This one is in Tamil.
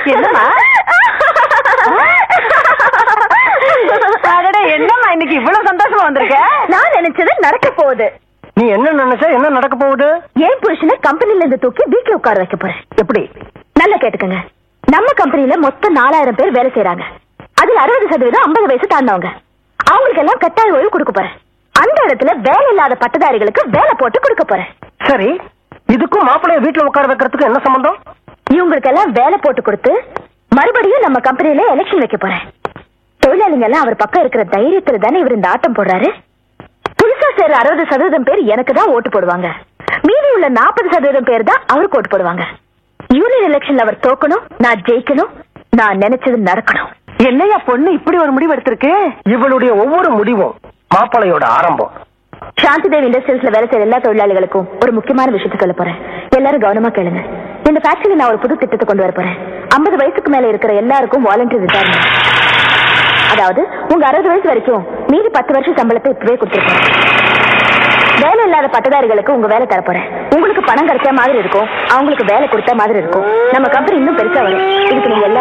என்னம்மா அடடே, என்னம்மா இன்னைக்கு இவ்வளவு சந்தோஷமா வந்திருக்க நான் நினைச்சது நடக்க போகுது நீ என்ன நினைச்ச என்ன நடக்க போகுது என் புருஷனை கம்பெனில இருந்து தூக்கி வீட்டுல உட்கார வைக்க போறேன் எப்படி நல்லா கேட்டுக்கங்க நம்ம கம்பெனில மொத்தம் நாலாயிரம் பேர் வேலை செய்யறாங்க அதுல அறுபது சதவீதம் ஐம்பது வயசு தாண்டவங்க அவங்களுக்கு எல்லாம் கட்டாய ஓய்வு கொடுக்க போறேன் அந்த இடத்துல வேலை இல்லாத பட்டதாரிகளுக்கு வேலை போட்டு கொடுக்க போறேன் சரி இதுக்கும் மாப்பிளைய வீட்டுல உட்கார வைக்கிறதுக்கு என்ன சம்பந்தம் இவங்களுக்கு எல்லாம் வேலை போட்டு கொடுத்து மறுபடியும் நம்ம கம்பெனில எலெக்ஷன் வைக்க போறேன் தொழிலாளிங்க எல்லாம் அவர் பக்கம் இருக்கிற தைரியத்துல தானே இவர் இந்த ஆட்டம் போடுறாரு புதுசா சேர்ற அறுபது சதவீதம் பேர் எனக்கு தான் ஓட்டு போடுவாங்க மீதி உள்ள நாற்பது சதவீதம் பேர் தான் அவருக்கு ஓட்டு போடுவாங்க யூனியன் எலெக்ஷன்ல அவர் தோக்கணும் நான் ஜெயிக்கணும் நான் நினைச்சது நடக்கணும் என்னையா பொண்ணு இப்படி ஒரு முடிவு எடுத்திருக்கு இவளுடைய ஒவ்வொரு முடிவும் மாப்பிளையோட ஆரம்பம் சாந்தி தேவி இண்டஸ்ட்ரீஸ்ல வேலை செய்யற எல்லா தொழிலாளிகளுக்கும் ஒரு முக்கியமான விஷயத்தை சொல்ல போறேன் எல்லாரும் கவனமா கேளுங்க இந்த ஃபேக்டரியில நான் ஒரு புது திட்டத்தை கொண்டு வர போறேன் ஐம்பது வயசுக்கு மேல இருக்கிற எல்லாருக்கும் வாலண்டியர் ரிட்டையர்மெண்ட் அதாவது உங்க அறுபது வயசு வரைக்கும் மீதி பத்து வருஷம் சம்பளத்தை இப்பவே கொடுத்துருக்கேன் வேலை இல்லாத பட்டதாரிகளுக்கு உங்க வேலை தரப்போறேன் உங்களுக்கு பணம் கிடைச்ச மாதிரி இருக்கும் அவங்களுக்கு வேலை கொடுத்த மாதிரி இருக்கும் நம்ம கம்பெனி இன்னும் பெருசா வரும் இதுக்கு நீங்க எல்லாரும்